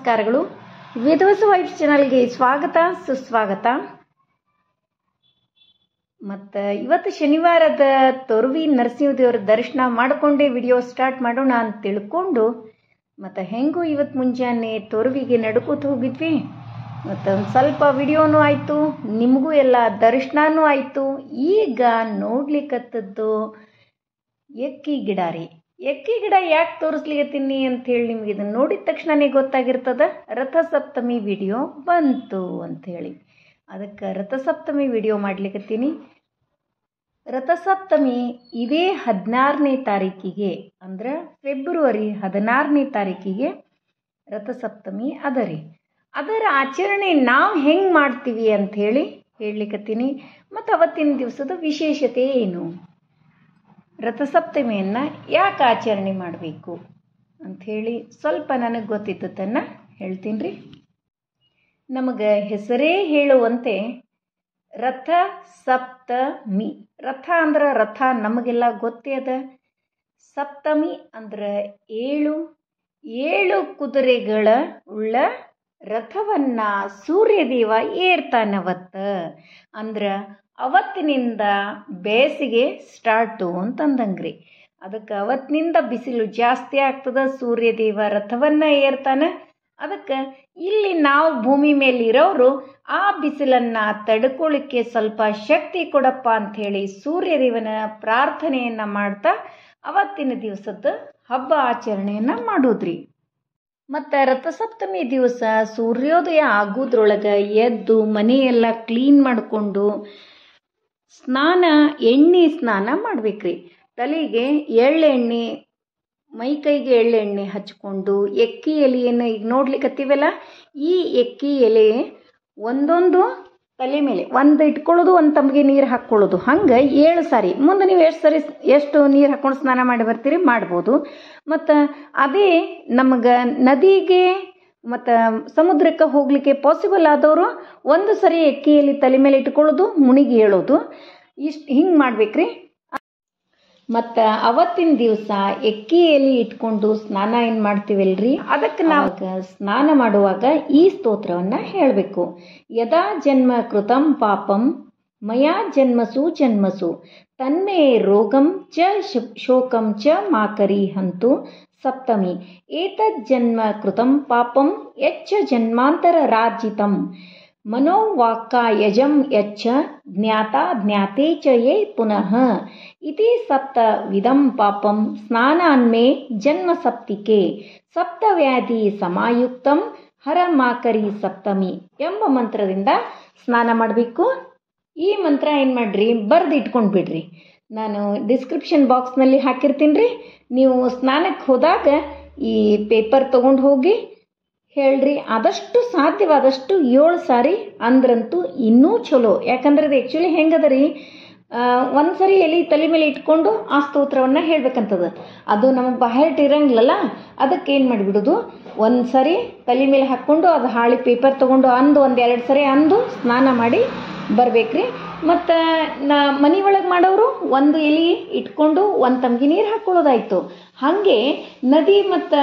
ನಮಸ್ಕಾರಗಳು ವೇದವಸ ವೈಬ್ಸ್ ಚಾನಲ್ಗೆ ಸ್ವಾಗತ ಸುಸ್ವಾಗತ ಮತ್ತು ಇವತ್ತು ಶನಿವಾರದ ತೊರವಿ ನರಸಿಂಹದೇವರ ದರ್ಶನ ಮಾಡಿಕೊಂಡೇ ವಿಡಿಯೋ ಸ್ಟಾರ್ಟ್ ಮಾಡೋಣ ಅಂತ ತಿಳ್ಕೊಂಡು ಮತ್ತು ಹೆಂಗೂ ಇವತ್ತು ಮುಂಜಾನೆ ತೊರವಿಗೆ ನಡ್ಕೋತ ಹೋಗಿದ್ವಿ ಮತ್ತು ಒಂದು ಸ್ವಲ್ಪ ವಿಡಿಯೋನೂ ಆಯಿತು ನಿಮಗೂ ಎಲ್ಲ ದರ್ಶನನೂ ಆಯಿತು ಈಗ ನೋಡ್ಲಿಕ್ಕತ್ತದ್ದು ಎಕ್ಕಿ ಗಿಡ ರೀ ಎಕ್ಕಿ ಗಿಡ ಯಾಕೆ ತೋರಿಸ್ಲಿಕತ್ತೀನಿ ಅಂತ ಹೇಳಿ ನಿಮ್ಗೆ ಇದನ್ನು ನೋಡಿದ ತಕ್ಷಣನೇ ಗೊತ್ತಾಗಿರ್ತದ ರಥಸಪ್ತಮಿ ವಿಡಿಯೋ ಬಂತು ಅಂಥೇಳಿ ಅದಕ್ಕೆ ರಥಸಪ್ತಮಿ ವಿಡಿಯೋ ಮಾಡ್ಲಿಕತ್ತೀನಿ ರಥಸಪ್ತಮಿ ಇದೇ ಹದಿನಾರನೇ ತಾರೀಕಿಗೆ ಅಂದ್ರೆ ಫೆಬ್ರವರಿ ಹದಿನಾರನೇ ತಾರೀಕಿಗೆ ರಥಸಪ್ತಮಿ ಅದ ರೀ ಅದರ ಆಚರಣೆ ನಾವು ಹೆಂಗೆ ಮಾಡ್ತೀವಿ ಅಂಥೇಳಿ ಹೇಳಲಿಕತ್ತೀನಿ ಮತ್ತು ಅವತ್ತಿನ ದಿವಸದ ವಿಶೇಷತೆ ಏನು ರಥಸಪ್ತಮಿಯನ್ನು ಯಾಕೆ ಆಚರಣೆ ಮಾಡಬೇಕು ಅಂಥೇಳಿ ಸ್ವಲ್ಪ ನನಗೆ ಗೊತ್ತಿದ್ದದನ್ನು ಹೇಳ್ತೀನಿ ರೀ ನಮಗೆ ಹೆಸರೇ ಹೇಳುವಂತೆ ರಥ ಸಪ್ತಮಿ ರಥ ಅಂದ್ರೆ ರಥ ನಮಗೆಲ್ಲ ಗೊತ್ತೇ ಅದ ಸಪ್ತಮಿ ಅಂದ್ರೆ ಏಳು ಏಳು ಕುದುರೆಗಳ ಉಳ್ಳ ರಥವನ್ನ ಸೂರ್ಯದೇವ ಏರ್ತಾನವತ್ತ ಅಂದ್ರೆ ಅವತ್ತಿನಿಂದ ಬೇಸಿಗೆ ಸ್ಟಾರ್ಟು ಅಂತಂದಂಗ್ರಿ ಅದಕ್ಕೆ ಅವತ್ತಿನಿಂದ ಬಿಸಿಲು ಜಾಸ್ತಿ ಆಗ್ತದ ಸೂರ್ಯದೇವ ರಥವನ್ನ ಏರ್ತಾನೆ ಅದಕ್ಕೆ ಇಲ್ಲಿ ನಾವು ಭೂಮಿ ಮೇಲೆ ಇರೋರು ಆ ಬಿಸಿಲನ್ನು ತಡ್ಕೊಳ್ಳಿಕ್ಕೆ ಸ್ವಲ್ಪ ಶಕ್ತಿ ಕೊಡಪ್ಪ ಅಂಥೇಳಿ ಸೂರ್ಯದೇವನ ಪ್ರಾರ್ಥನೆಯನ್ನು ಮಾಡ್ತಾ ಅವತ್ತಿನ ದಿವಸದ ಹಬ್ಬ ಆಚರಣೆಯನ್ನು ಮಾಡೋದ್ರಿ ಮತ್ತು ರಥಸಪ್ತಮಿ ದಿವಸ ಸೂರ್ಯೋದಯ ಆಗೋದ್ರೊಳಗೆ ಎದ್ದು ಮನೆಯೆಲ್ಲ ಕ್ಲೀನ್ ಮಾಡಿಕೊಂಡು ಸ್ನಾನ ಎಣ್ಣೆ ಸ್ನಾನ ಮಾಡ್ಬೇಕ್ರಿ ತಲೆಗೆ ಎಳ್ಳೆಣ್ಣೆ ಮೈ ಕೈಗೆ ಎಳ್ಳೆಣ್ಣೆ ಹಚ್ಕೊಂಡು ಎಕ್ಕಿ ಎಲೆಯನ್ನು ಈಗ ನೋಡ್ಲಿಕ್ಕತ್ತೀವಲ್ಲ ಈ ಎಕ್ಕಿ ಎಲೆ ಒಂದೊಂದು ತಲೆ ಮೇಲೆ ಒಂದು ಇಟ್ಕೊಳ್ಳೋದು ಒಂದು ತಮಗೆ ನೀರು ಹಾಕ್ಕೊಳ್ಳೋದು ಹಂಗೆ ಏಳು ಸಾರಿ ಮುಂದೆ ನೀವು ಎಷ್ಟು ಸರಿ ಎಷ್ಟು ನೀರು ಹಾಕ್ಕೊಂಡು ಸ್ನಾನ ಮಾಡಿ ಬರ್ತೀರಿ ಮಾಡ್ಬೋದು ಮತ್ತು ಅದೇ ನಮಗೆ ನದಿಗೆ ಮತ್ತು ಸಮುದ್ರಕ್ಕೆ ಹೋಗಲಿಕ್ಕೆ ಪಾಸಿಬಲ್ ಆದವರು ಒಂದು ಸರಿ ಎಕ್ಕಿಯಲ್ಲಿ ತಲೆ ಮೇಲೆ ಇಟ್ಕೊಳ್ಳೋದು ಮುಣಿಗಿ ಹೇಳೋದು ಇಷ್ಟು ಹಿಂಗೆ ಮಾಡ್ಬೇಕ್ರಿ ಮತ್ತು ಅವತ್ತಿನ ದಿವಸ ಎಕ್ಕಿ ಎಲೆ ಇಟ್ಕೊಂಡು ಸ್ನಾನ ಏನು ಮಾಡ್ತೀವಲ್ರಿ ಅದಕ್ಕೆ ನಾವು ಸ್ನಾನ ಮಾಡುವಾಗ ಈ ಸ್ತೋತ್ರವನ್ನು ಹೇಳಬೇಕು ಯದಾ ಜನ್ಮ ಕೃತಂ ಪಾಪಂ ಮಯಾ ಜನ್ಮಸು ಜನ್ಮಸು ತನ್ಮೇ ರೋಗಂ ಚ ಶೋಕಂ ಚ ಮಾಕರಿ ಹಂತು ಸಪ್ತಮಿ ಏತಜ್ಜನ್ಮ ಕೃತಂ ಪಾಪಂ ಯಚ್ಚ ಜನ್ಮಾಂತರ ರಾಜಿತಂ ಮನೋವಾಕ್ಕಾಯಜಂ ಯಚ್ಚ ಜ್ಞಾತಾ ಜ್ಞಾತೆ ಚ ಯೇ ಪುನಃ ಇತಿ ಸಪ್ತವಿಧಂ ಪಾಪಂ ಸ್ನಾನಾನ್ಮೇ ಜನ್ಮ ಸಪ್ತಿಕೆ ಸಪ್ತವ್ಯಾಧಿ ಸಮಾಯುಕ್ತಂ ಹರ ಮಾಕರಿ ಸಪ್ತಮಿ ಎಂಬ ಮಂತ್ರದಿಂದ ಸ್ನಾನ ಮಾಡಬೇಕು ಈ ಮಂತ್ರ ಏನು ಮಾಡ್ರಿ ಬರೆದು ಇಟ್ಕೊಂಡು ಬಿಡ್ರಿ ನಾನು ಡಿಸ್ಕ್ರಿಪ್ಷನ್ ಬಾಕ್ಸ್ನಲ್ಲಿ ಹಾಕಿರ್ತೀನಿ ರೀ ನೀವು ಸ್ನಾನಕ್ಕೆ ಹೋದಾಗ ಈ ಪೇಪರ್ ತೊಗೊಂಡು ಹೋಗಿ ಹೇಳ್ರಿ ಆದಷ್ಟು ಸಾಧ್ಯವಾದಷ್ಟು ಏಳು ಸಾರಿ ಅಂದ್ರಂತೂ ಇನ್ನೂ ಚಲೋ ಯಾಕಂದ್ರೆ ಅದು ಆ್ಯಕ್ಚುಲಿ ಹೆಂಗದ ರೀ ಒಂದು ಸರಿ ಎಲೆ ತಲೆ ಮೇಲೆ ಇಟ್ಕೊಂಡು ಆ ಸ್ತೋತ್ರವನ್ನು ಹೇಳ್ಬೇಕಂತದ ಅದು ನಮಗೆ ಬಾಹೆಟ್ ಇರಂಗಿಲ್ಲಲ್ಲ ಅದಕ್ಕೆ ಏನು ಮಾಡಿಬಿಡೋದು ಒಂದು ಸರಿ ತಲೆ ಮೇಲೆ ಹಾಕ್ಕೊಂಡು ಅದು ಹಾಳಿ ಪೇಪರ್ ತೊಗೊಂಡು ಅಂದು ಒಂದು ಎರಡು ಸರಿ ಅಂದು ಸ್ನಾನ ಮಾಡಿ ಬರ್ಬೇಕ್ರಿ ಮತ್ತು ನಾ ಮನೆ ಒಳಗೆ ಮಾಡೋರು ಒಂದು ಎಲೆ ಇಟ್ಕೊಂಡು ಒಂದು ತಮ್ಗೆ ನೀರು ಹಾಕ್ಕೊಳ್ಳೋದಾಯ್ತು ಹಾಗೆ ನದಿ ಮತ್ತು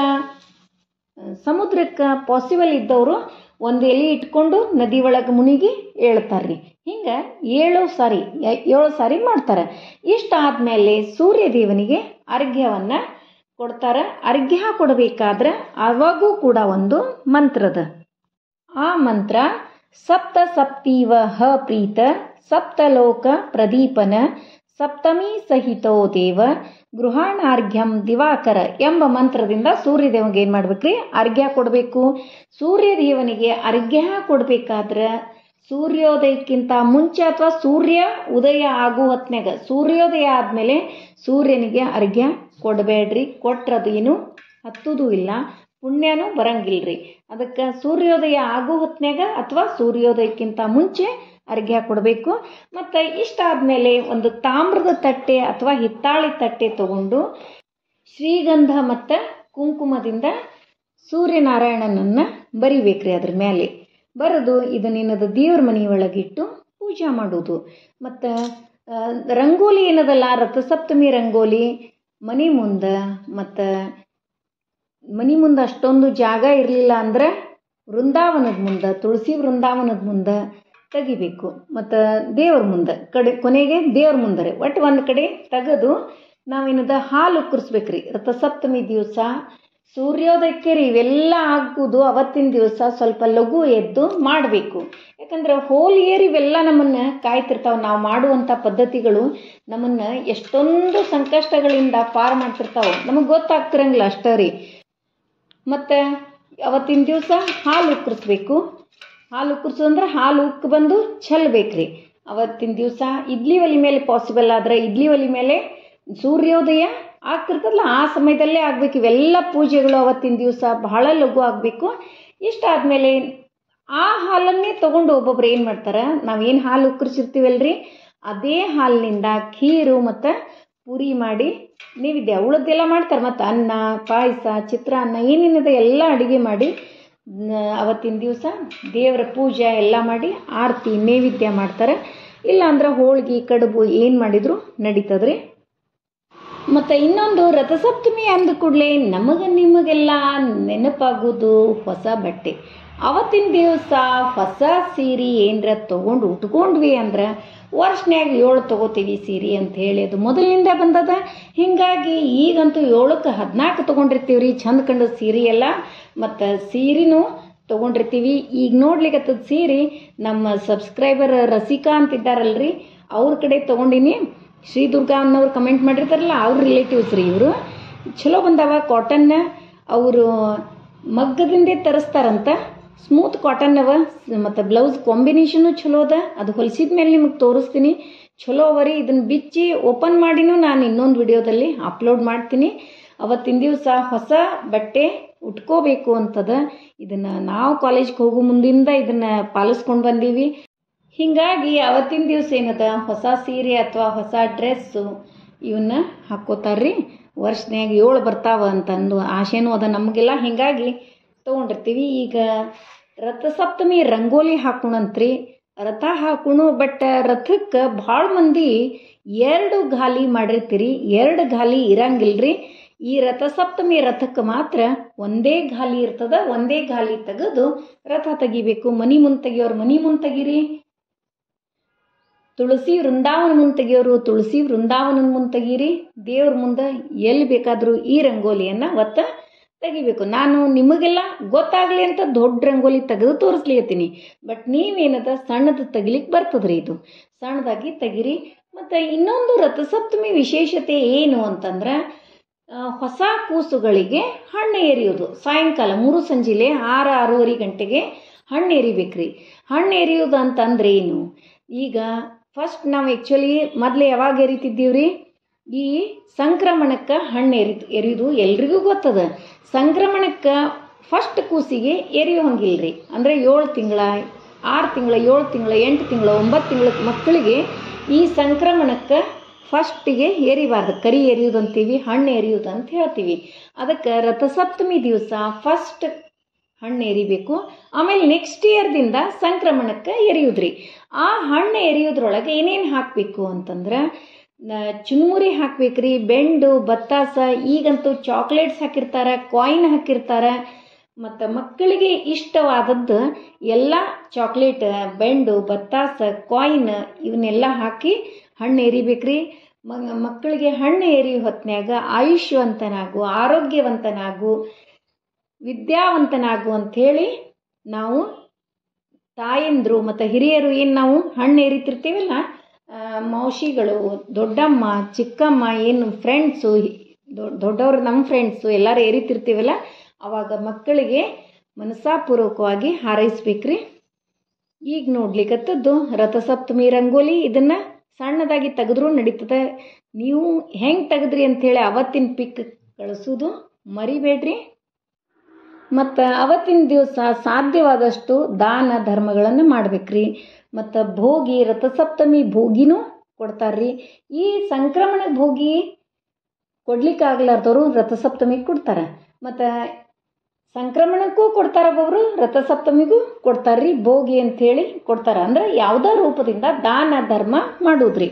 ಸಮುದ್ರಕ್ಕೆ ಪಾಸಿಬಲ್ ಇದ್ದವರು ಒಂದು ಎಲೆ ಇಟ್ಕೊಂಡು ನದಿ ಒಳಗೆ ಮುನಿಗಿ ಏಳ್ತಾರ್ರಿ ಹಿಂಗೆ ಏಳು ಸಾರಿ ಏಳು ಸಾರಿ ಮಾಡ್ತಾರೆ ಇಷ್ಟಾದಮೇಲೆ ಸೂರ್ಯದೇವನಿಗೆ ಅರ್ಘ್ಯವನ್ನು ಕೊಡ್ತಾರೆ ಅರ್ಘ್ಯ ಕೊಡಬೇಕಾದ್ರೆ ಅವಾಗೂ ಕೂಡ ಒಂದು ಮಂತ್ರದ ಆ ಮಂತ್ರ ಸಪ್ತ ಸಪ್ತೀವ ಹ ಪ್ರೀತ ಸಪ್ತಲೋಕ ಪ್ರದೀಪನ ಸಪ್ತಮಿ ಸಹಿತೋ ದೇವ ಗೃಹಾಣಾರ್ಘ್ಯಂ ದಿವಾಕರ ಎಂಬ ಮಂತ್ರದಿಂದ ಸೂರ್ಯದೇವನಿಗೆ ಏನು ಮಾಡ್ಬೇಕ್ರಿ ಅರ್ಘ್ಯ ಕೊಡಬೇಕು ಸೂರ್ಯದೇವನಿಗೆ ಅರ್ಘ್ಯ ಕೊಡಬೇಕಾದ್ರೆ ಸೂರ್ಯೋದಯಕ್ಕಿಂತ ಮುಂಚೆ ಅಥವಾ ಸೂರ್ಯ ಉದಯ ಆಗೋ ಹೊತ್ನಾಗ ಸೂರ್ಯೋದಯ ಆದಮೇಲೆ ಸೂರ್ಯನಿಗೆ ಅರ್ಘ್ಯ ಕೊಡಬೇಡ್ರಿ ಕೊಟ್ರದು ಏನು ಹತ್ತುದು ಇಲ್ಲ ಪುಣ್ಯನೂ ಬರಂಗಿಲ್ರಿ ಅದಕ್ಕೆ ಸೂರ್ಯೋದಯ ಆಗೋ ಹೊತ್ನಾಗ ಅಥವಾ ಸೂರ್ಯೋದಯಕ್ಕಿಂತ ಮುಂಚೆ ಅರ್ಘ್ಯ ಕೊಡಬೇಕು ಮತ್ತು ಇಷ್ಟಾದಮೇಲೆ ಒಂದು ತಾಮ್ರದ ತಟ್ಟೆ ಅಥವಾ ಹಿತ್ತಾಳಿ ತಟ್ಟೆ ತಗೊಂಡು ಶ್ರೀಗಂಧ ಮತ್ತು ಕುಂಕುಮದಿಂದ ಸೂರ್ಯನಾರಾಯಣನನ್ನು ಬರಿಬೇಕ್ರಿ ಅದ್ರ ಮೇಲೆ ಬರೆದು ಇದು ನಿನ್ನದು ದೇವ್ರ ಮನೆಯೊಳಗಿಟ್ಟು ಪೂಜೆ ಮಾಡೋದು ಮತ್ತು ರಂಗೋಲಿ ಏನದಲ್ಲ ರಥಸಪ್ತಮಿ ರಂಗೋಲಿ ಮನೆ ಮುಂದೆ ಮತ್ತು ಮನೆ ಮುಂದೆ ಅಷ್ಟೊಂದು ಜಾಗ ಇರಲಿಲ್ಲ ಅಂದ್ರೆ ವೃಂದಾವನದ ಮುಂದೆ ತುಳಸಿ ವೃಂದಾವನದ ಮುಂದೆ ತೆಗಿಬೇಕು ಮತ್ತು ದೇವ್ರ ಮುಂದೆ ಕಡೆ ಕೊನೆಗೆ ದೇವ್ರ ಮುಂದೆ ಒಟ್ಟು ಒಂದು ಕಡೆ ತೆಗೆದು ನಾವೇನದ ಹಾಲು ಉಕ್ಕರಿಸ್ಬೇಕ್ರಿ ರಥಸಪ್ತಮಿ ದಿವಸ ಸೂರ್ಯೋದಯಕ್ಕೆ ರೀ ಇವೆಲ್ಲ ಆಗುವುದು ಅವತ್ತಿನ ದಿವಸ ಸ್ವಲ್ಪ ಲಘು ಎದ್ದು ಮಾಡಬೇಕು ಯಾಕಂದ್ರೆ ಹೋಲ್ ಇಯರ್ ಇವೆಲ್ಲ ನಮ್ಮನ್ನು ಕಾಯ್ತಿರ್ತಾವೆ ನಾವು ಮಾಡುವಂಥ ಪದ್ಧತಿಗಳು ನಮ್ಮನ್ನು ಎಷ್ಟೊಂದು ಸಂಕಷ್ಟಗಳಿಂದ ಪಾರು ಮಾಡ್ತಿರ್ತಾವೆ ನಮಗೆ ಗೊತ್ತಾಗ್ತಿರಂಗಿಲ್ಲ ಅಷ್ಟೇ ರೀ ಮತ್ತು ಅವತ್ತಿನ ದಿವಸ ಹಾಲು ಉಕ್ಕರಿಸ್ಬೇಕು ಹಾಲು ಉಕ್ಕರಿಸು ಅಂದ್ರೆ ಹಾಲು ಉಕ್ಕು ಬಂದು ಚೆಲ್ಬೇಕ್ರಿ ಅವತ್ತಿನ ದಿವಸ ಇಡ್ಲಿ ಒಲಿ ಮೇಲೆ ಪಾಸಿಬಲ್ ಆದರೆ ಇಡ್ಲಿ ಒಲಿ ಮೇಲೆ ಸೂರ್ಯೋದಯ ಆಗ್ತಿರ್ತದಲ್ಲ ಆ ಸಮಯದಲ್ಲೇ ಆಗಬೇಕು ಇವೆಲ್ಲ ಪೂಜೆಗಳು ಅವತ್ತಿನ ದಿವಸ ಬಹಳ ಲಘು ಆಗಬೇಕು ಇಷ್ಟಾದಮೇಲೆ ಆ ಹಾಲನ್ನೇ ತೊಗೊಂಡು ಒಬ್ಬೊಬ್ರು ಏನು ಮಾಡ್ತಾರೆ ನಾವೇನು ಹಾಲು ಉಕ್ಕರಿಸಿರ್ತೀವಲ್ರಿ ಅದೇ ಹಾಲಿನಿಂದ ಖೀರು ಮತ್ತು ಪೂರಿ ಮಾಡಿ ನೈವೇದ್ಯ ಉಳಿದೆಲ್ಲ ಮಾಡ್ತಾರೆ ಮತ್ತು ಅನ್ನ ಪಾಯಸ ಚಿತ್ರಾನ್ನ ಏನೇನಿದೆ ಎಲ್ಲ ಅಡುಗೆ ಮಾಡಿ ಅವತ್ತಿನ ದಿವಸ ದೇವರ ಪೂಜೆ ಎಲ್ಲ ಮಾಡಿ ಆರತಿ ನೈವೇದ್ಯ ಮಾಡ್ತಾರೆ ಇಲ್ಲ ಅಂದ್ರೆ ಹೋಳ್ಗೆ ಕಡುಬು ಏನು ಮಾಡಿದ್ರು ನಡೀತದ್ರಿ ಮತ್ತು ಇನ್ನೊಂದು ರಥಸಪ್ತಮಿ ಅಂದ ಕೂಡಲೇ ನಮಗೆ ನಿಮಗೆಲ್ಲ ನೆನಪಾಗೋದು ಹೊಸ ಬಟ್ಟೆ ಅವತ್ತಿನ ದಿವಸ ಹೊಸ ಸೀರೆ ಏನರ ತೊಗೊಂಡು ಉಟ್ಕೊಂಡ್ವಿ ಅಂದ್ರೆ ವರ್ಷನ್ಯಾಗ ಏಳು ತೊಗೋತೀವಿ ಸೀರೆ ಅಂತ ಹೇಳಿ ಅದು ಮೊದಲಿನಿಂದ ಬಂದದ ಹೀಗಾಗಿ ಈಗಂತೂ ಏಳಕ್ಕೆ ಹದಿನಾಲ್ಕು ತೊಗೊಂಡಿರ್ತೀವಿ ರೀ ಚಂದ ಕಂಡ ಸೀರೆ ಎಲ್ಲ ಮತ್ತು ಸೀರೆನೂ ತೊಗೊಂಡಿರ್ತೀವಿ ಈಗ ನೋಡ್ಲಿಕ್ಕತ್ತದ ಸೀರೆ ನಮ್ಮ ಸಬ್ಸ್ಕ್ರೈಬರ್ ರಸಿಕಾ ಅಂತಿದ್ದಾರಲ್ರಿ ಅವ್ರ ಕಡೆ ತೊಗೊಂಡಿನಿ ಶ್ರೀ ದುರ್ಗಾ ಅನ್ನೋರು ಕಮೆಂಟ್ ಮಾಡಿರ್ತಾರಲ್ಲ ಅವ್ರ ರಿಲೇಟಿವ್ಸ್ ರೀ ಇವರು ಚಲೋ ಬಂದವ ಕಾಟನ್ನ ಅವರು ಮಗ್ಗದಿಂದೇ ತರಿಸ್ತಾರಂತ ಸ್ಮೂತ್ ಕಾಟನ್ ಅವ ಮತ್ತು ಬ್ಲೌಸ್ ಕಾಂಬಿನೇಷನು ಚಲೋ ಅದ ಅದು ಹೊಲಿಸಿದ ಮೇಲೆ ನಿಮಗೆ ತೋರಿಸ್ತೀನಿ ಚಲೋ ಅವ ರೀ ಇದನ್ನು ಬಿಚ್ಚಿ ಓಪನ್ ಮಾಡಿನೂ ನಾನು ಇನ್ನೊಂದು ವಿಡಿಯೋದಲ್ಲಿ ಅಪ್ಲೋಡ್ ಮಾಡ್ತೀನಿ ಅವತ್ತಿನ ದಿವಸ ಹೊಸ ಬಟ್ಟೆ ಉಟ್ಕೋಬೇಕು ಅಂತದ ಇದನ್ನು ನಾವು ಕಾಲೇಜ್ಗೆ ಹೋಗೋ ಮುಂದಿಂದ ಇದನ್ನು ಪಾಲಿಸ್ಕೊಂಡು ಬಂದೀವಿ ಹೀಗಾಗಿ ಅವತ್ತಿನ ದಿವಸ ಏನದ ಹೊಸ ಸೀರೆ ಅಥವಾ ಹೊಸ ಡ್ರೆಸ್ಸು ಇವನ್ನ ಹಾಕ್ಕೋತಾರ್ರಿ ವರ್ಷನ್ಯಾಗ ಏಳು ಬರ್ತಾವ ಅಂತಂದು ಆಸೆನೂ ಅದ ನಮಗೆಲ್ಲ ಹೀಗಾಗಿ ತೊಗೊಂಡಿರ್ತೀವಿ ಈಗ ರಥಸಪ್ತಮಿ ರಂಗೋಲಿ ಹಾಕೋಣಂತ್ರಿ ರಥ ಹಾಕೋಣ ಬಟ್ ರಥಕ್ಕೆ ಭಾಳ ಮಂದಿ ಎರಡು ಗಾಲಿ ಮಾಡಿರ್ತೀರಿ ಎರಡು ಗಾಲಿ ಇರಂಗಿಲ್ರಿ ಈ ರಥಸಪ್ತಮಿ ರಥಕ್ಕೆ ಮಾತ್ರ ಒಂದೇ ಗಾಲಿ ಇರ್ತದ ಒಂದೇ ಗಾಲಿ ತೆಗೆದು ರಥ ತೆಗಿಬೇಕು ಮನಿ ಮುಂದೆ ತೆಗಿಯೋರು ಮನಿ ಮುಂದೆ ತೆಗೀರಿ ತುಳಸಿ ವೃಂದಾವನ ಮುಂದೆ ತೆಗಿಯೋರು ತುಳಸಿ ವೃಂದಾವನದ ಮುಂದೆ ತೆಗೀರಿ ದೇವ್ರ ಮುಂದೆ ಎಲ್ಲಿ ಬೇಕಾದರೂ ಈ ರಂಗೋಲಿಯನ್ನು ಒತ್ತ ತೆಗಿಬೇಕು ನಾನು ನಿಮಗೆಲ್ಲ ಗೊತ್ತಾಗಲಿ ಅಂತ ದೊಡ್ಡ ರಂಗೋಲಿ ತೆಗೆದು ತೋರಿಸ್ಲಿಕತ್ತೀನಿ ಬಟ್ ನೀವೇನದ ಸಣ್ಣದು ತೆಗಿಲಿಕ್ಕೆ ಬರ್ತದ್ರಿ ಇದು ಸಣ್ಣದಾಗಿ ತೆಗಿರಿ ಮತ್ತು ಇನ್ನೊಂದು ರಥಸಪ್ತಮಿ ವಿಶೇಷತೆ ಏನು ಅಂತಂದ್ರೆ ಹೊಸ ಕೂಸುಗಳಿಗೆ ಹಣ್ಣು ಎರಿಯೋದು ಸಾಯಂಕಾಲ ಮೂರು ಸಂಜಿಲೆ ಆರು ಆರೂವರೆ ಗಂಟೆಗೆ ಹಣ್ಣು ಎರಿಬೇಕ್ರಿ ಹಣ್ಣು ಎರಿಯೋದು ಅಂತಂದ್ರೆ ಏನು ಈಗ ಫಸ್ಟ್ ನಾವು ಆ್ಯಕ್ಚುಲಿ ಮೊದಲು ಯಾವಾಗ ಎರಿತಿದ್ದೀವಿ ರೀ ಈ ಸಂಕ್ರಮಣಕ್ಕೆ ಹಣ್ಣು ಎರಿ ಎರಿಯೋದು ಎಲ್ರಿಗೂ ಗೊತ್ತದ ಸಂಕ್ರಮಣಕ್ಕೆ ಫಸ್ಟ್ ಕೂಸಿಗೆ ಎರಿಯೋ ಹಂಗಿಲ್ಲ ರೀ ಅಂದರೆ ಏಳು ತಿಂಗಳ ಆರು ತಿಂಗಳ ಏಳು ತಿಂಗಳ ಎಂಟು ತಿಂಗಳ ಒಂಬತ್ತು ತಿಂಗಳ ಮಕ್ಕಳಿಗೆ ಈ ಸಂಕ್ರಮಣಕ್ಕೆ ಫಸ್ಟಿಗೆ ಎರಿಬಾರ್ದು ಕರಿ ಎರಿಯೋದು ಅಂತೀವಿ ಹಣ್ಣು ಎರಿಯೋದು ಅಂತ ಹೇಳ್ತೀವಿ ಅದಕ್ಕೆ ರಥಸಪ್ತಮಿ ದಿವಸ ಫಸ್ಟ್ ಹಣ್ಣು ಎರಿಬೇಕು ಆಮೇಲೆ ನೆಕ್ಸ್ಟ್ ಇಯರ್ದಿಂದ ಸಂಕ್ರಮಣಕ್ಕೆ ಎರಿಯೋದ್ರಿ ಆ ಹಣ್ಣು ಎರಿಯೋದ್ರೊಳಗೆ ಏನೇನು ಹಾಕಬೇಕು ಅಂತಂದ್ರೆ ಚುನ್ಮುರಿ ಹಾಕ್ಬೇಕ್ರಿ ಬೆಂಡು ಬತ್ತಾಸ ಈಗಂತೂ ಚಾಕ್ಲೇಟ್ಸ್ ಹಾಕಿರ್ತಾರೆ ಕಾಯಿನ್ ಹಾಕಿರ್ತಾರೆ ಮತ್ತು ಮಕ್ಕಳಿಗೆ ಇಷ್ಟವಾದದ್ದು ಎಲ್ಲ ಚಾಕ್ಲೇಟ್ ಬೆಂಡು ಬತ್ತಾಸ ಕಾಯಿನ್ ಇವನ್ನೆಲ್ಲ ಹಾಕಿ ಹಣ್ಣು ಎರಿಬೇಕ್ರಿ ಮಕ್ಕಳಿಗೆ ಹಣ್ಣು ಎರಿಯೋ ಹೊತ್ನ್ಯಾಗ ಆಯುಷ್ಯವಂತನಾಗು ಆರೋಗ್ಯವಂತನಾಗು ವಿದ್ಯಾವಂತನಾಗು ಅಂಥೇಳಿ ನಾವು ತಾಯಂದರು ಮತ್ತು ಹಿರಿಯರು ಏನು ನಾವು ಹಣ್ಣು ಎರಿತಿರ್ತೀವಲ್ಲ ಮೌಶಿಗಳು ದೊಡ್ಡಮ್ಮ ಚಿಕ್ಕಮ್ಮ ಏನು ಫ್ರೆಂಡ್ಸು ದೊಡ್ಡವರು ನಮ್ಮ ಫ್ರೆಂಡ್ಸು ಎಲ್ಲರೂ ಎರಿತಿರ್ತೀವಲ್ಲ ಆವಾಗ ಮಕ್ಕಳಿಗೆ ಮನಸ್ಸಾಪೂರ್ವಕವಾಗಿ ಹಾರೈಸ್ಬೇಕ್ರಿ ಈಗ ನೋಡ್ಲಿಕ್ಕತ್ತದ್ದು ರಥಸಪ್ತಮಿ ರಂಗೋಲಿ ಇದನ್ನು ಸಣ್ಣದಾಗಿ ತೆಗೆದ್ರೂ ನಡೀತದೆ ನೀವು ಹೆಂಗೆ ತೆಗೆದ್ರಿ ಅಂಥೇಳಿ ಅವತ್ತಿನ ಪಿಕ್ ಕಳಿಸೋದು ಮರಿಬೇಡ್ರಿ ಮತ್ತು ಅವತ್ತಿನ ದಿವಸ ಸಾಧ್ಯವಾದಷ್ಟು ದಾನ ಧರ್ಮಗಳನ್ನು ಮಾಡ್ಬೇಕ್ರಿ ಮತ್ತು ಭೋಗಿ ರಥಸಪ್ತಮಿ ಭೋಗಿನೂ ಕೊಡ್ತಾರ್ರಿ ಈ ಸಂಕ್ರಮಣ ಭೋಗಿ ಕೊಡ್ಲಿಕ್ಕಾಗ್ಲಾರ್ದವರು ರಥಸಪ್ತಮಿಗೆ ಕೊಡ್ತಾರೆ ಮತ್ತು ಸಂಕ್ರಮಣಕ್ಕೂ ಕೊಡ್ತಾರೆ ಒಬ್ಬೊಬ್ರು ರಥಸಪ್ತಮಿಗೂ ಕೊಡ್ತಾರ್ರಿ ಭೋಗಿ ಅಂಥೇಳಿ ಕೊಡ್ತಾರೆ ಅಂದ್ರೆ ಯಾವುದೋ ರೂಪದಿಂದ ದಾನ ಧರ್ಮ ಮಾಡೋದ್ರಿ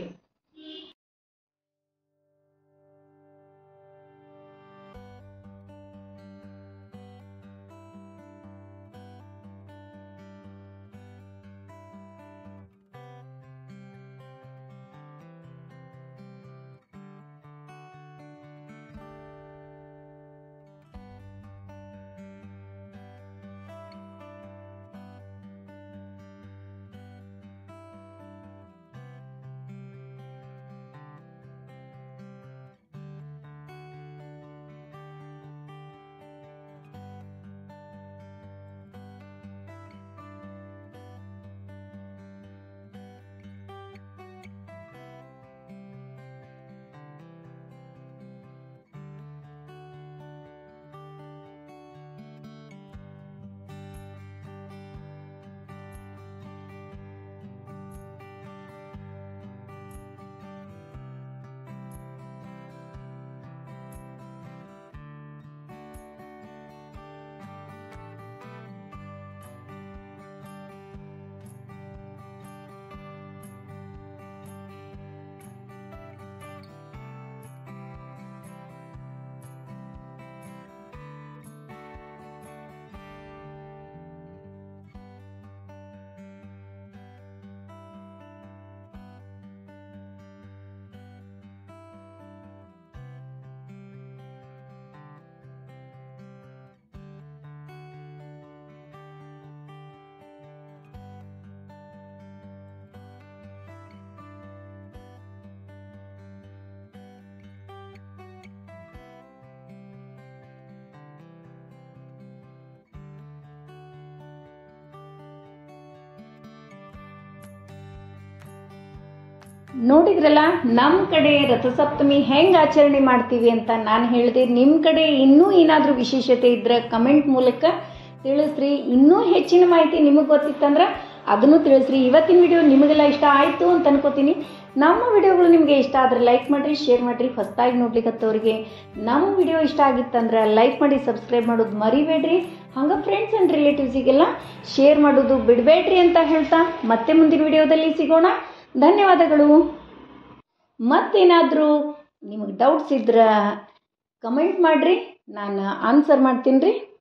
ನೋಡಿದ್ರಲ್ಲ ನಮ್ಮ ಕಡೆ ರಥಸಪ್ತಮಿ ಹೆಂಗೆ ಆಚರಣೆ ಮಾಡ್ತೀವಿ ಅಂತ ನಾನು ಹೇಳಿದೆ ನಿಮ್ಮ ಕಡೆ ಇನ್ನೂ ಏನಾದರೂ ವಿಶೇಷತೆ ಇದ್ರೆ ಕಮೆಂಟ್ ಮೂಲಕ ತಿಳಿಸ್ರಿ ಇನ್ನೂ ಹೆಚ್ಚಿನ ಮಾಹಿತಿ ನಿಮಗೆ ಗೊತ್ತಿತ್ತಂದ್ರೆ ಅದನ್ನು ತಿಳಿಸ್ರಿ ಇವತ್ತಿನ ವಿಡಿಯೋ ನಿಮಗೆಲ್ಲ ಇಷ್ಟ ಆಯಿತು ಅಂತ ಅನ್ಕೋತೀನಿ ನಮ್ಮ ವಿಡಿಯೋಗಳು ನಿಮಗೆ ಇಷ್ಟ ಆದರೆ ಲೈಕ್ ಮಾಡಿರಿ ಶೇರ್ ಮಾಡಿರಿ ಹೊಸದಾಗಿ ನೋಡ್ಲಿಕ್ಕತ್ತವ್ರಿಗೆ ನಮ್ಮ ವಿಡಿಯೋ ಇಷ್ಟ ಆಗಿತ್ತಂದ್ರೆ ಲೈಕ್ ಮಾಡಿ ಸಬ್ಸ್ಕ್ರೈಬ್ ಮಾಡೋದು ಮರಿಬೇಡ್ರಿ ಹಂಗೆ ಫ್ರೆಂಡ್ಸ್ ಆ್ಯಂಡ್ ರಿಲೇಟಿವ್ಸಿಗೆಲ್ಲ ಶೇರ್ ಮಾಡೋದು ಬಿಡಬೇಡ್ರಿ ಅಂತ ಹೇಳ್ತಾ ಮತ್ತೆ ಮುಂದಿನ ವಿಡಿಯೋದಲ್ಲಿ ಸಿಗೋಣ ಧನ್ಯವಾದಗಳು ಮತ್ತೇನಾದರೂ ನಿಮಗೆ ಡೌಟ್ಸ್ ಇದ್ರೆ ಕಮೆಂಟ್ ಮಾಡಿರಿ ನಾನು ಆನ್ಸರ್ ಮಾಡ್ತೀನಿ ರೀ